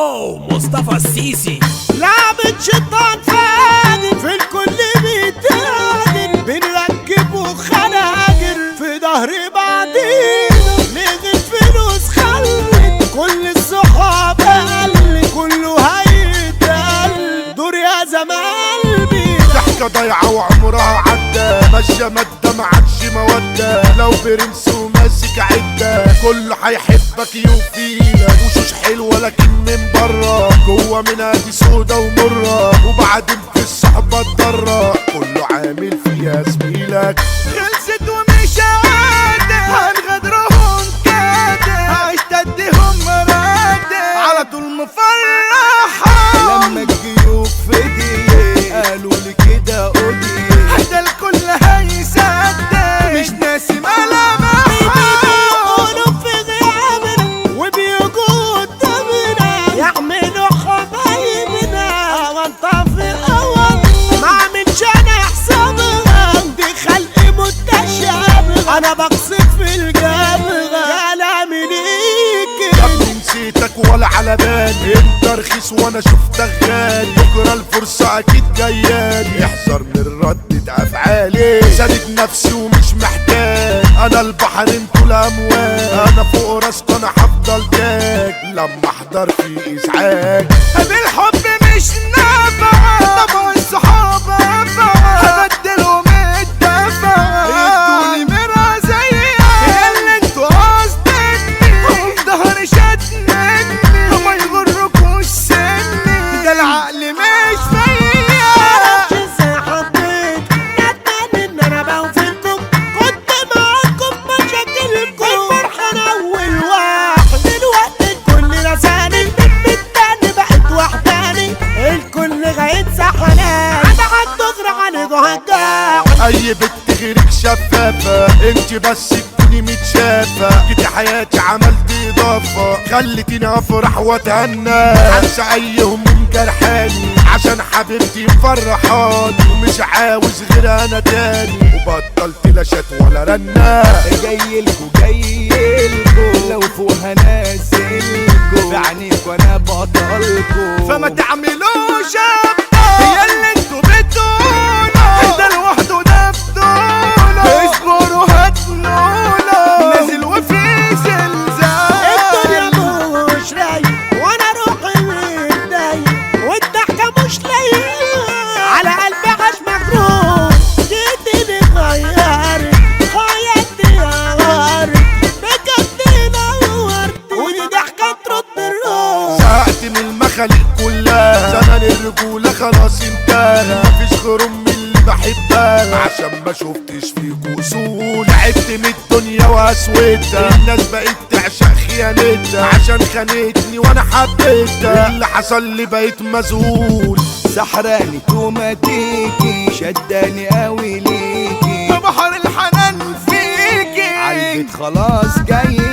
واو مصطفى السيسي لعبة شيطان فاجر في الكل بيتاجر بنركبه خناجر في ظهر بعضينا نغل فلوس خلت كل الصحاب قل كله هيتقل دور يا زمان قلبي ضحكة ضايعة وعمرها عدى ماشية مادة معادش مودة لو برنس وماسك عدة كله هيحبك يوفينا وشوش حلوة لكن من برا جوه منها دي سودا ومرة وبعدين في الصحبة الضرة كله عامل فيها زميلك خلصت ومش عادة هنغدرهم كادة هشتدهم مرادة على طول مفرحة لما الجيوب في دي قالوا لي كده قولي حتى الكل هيصدق مش ناسي ملامحها بيقولوا في غيابنا وبيجوا قدامنا يعملوا حبايبنا ونطفي أوامرنا ما عملش أنا حسابها دي خلق متشابه أنا بقصد في الجبهة كلامي ليك يا ابني نسيتك ولا على بالي انت رخيص وانا شفتك غالي بكره الفرصه اكيد جايالي احذر من ردة افعالي سادد نفسي ومش محتاج انا البحر انتوا الامواج انا فوق راسك انا هفضل تاج لما احضر في ازعاج بالحب مش نافع طبع الصحاب انفع هبدلهم الدفع ادوني مرة زيها اللي انتوا قصدني وفي ظهري شدني وما يغركوش سني ده العقل مش فيا معرفش ازاي حبيت ندمان ان انا بوفيكم كنت معاكم مشاكلكم الفرحة انا اول واحد دلوقتي الكل رساني من التاني بقت وحداني الكل غاية سحنان انا هتغرى عليكوا هجاع اي بنت غيرك شفافة انت بس تكوني متشافة جيتي حياتي عملت اضافة خلتيني افرح واتهنى انسى اي هموم جرحاني عشان حبيبتي مفرحاني ومش عاوز غير انا تاني وبطلت لا شات ولا رنة جايلكوا جايلكوا لو فوقها نازلكوا في عينيكوا انا بطلكوا فما تعملوش ابطال هي اللي انتوا بتقولوا ده لوحده ده بطولة اصبروا هتنولوا نازل وفي زلزال الدنيا مش رايق وانا روحي متضايق والضحكة مش لايقة على قلبي عاش مجروح جيتني غيرت حياتي غيرت بجد نورت ودي ضحكة ترد الروح زهقت من المخاليق كلها زمن الرجولة خلاص انتهى مفيش غير امي اللي بحبها عشان ما شفتش فيكوا اصول تعبت من الدنيا واسوتها الناس بقت تعشق خيانتها عشان خانتني وانا حبيتها اللي حصل لي بقيت مذهول سحراني توماتيكي شداني قوي ليكي بحر الحنان فيكي عالبيت خلاص جاي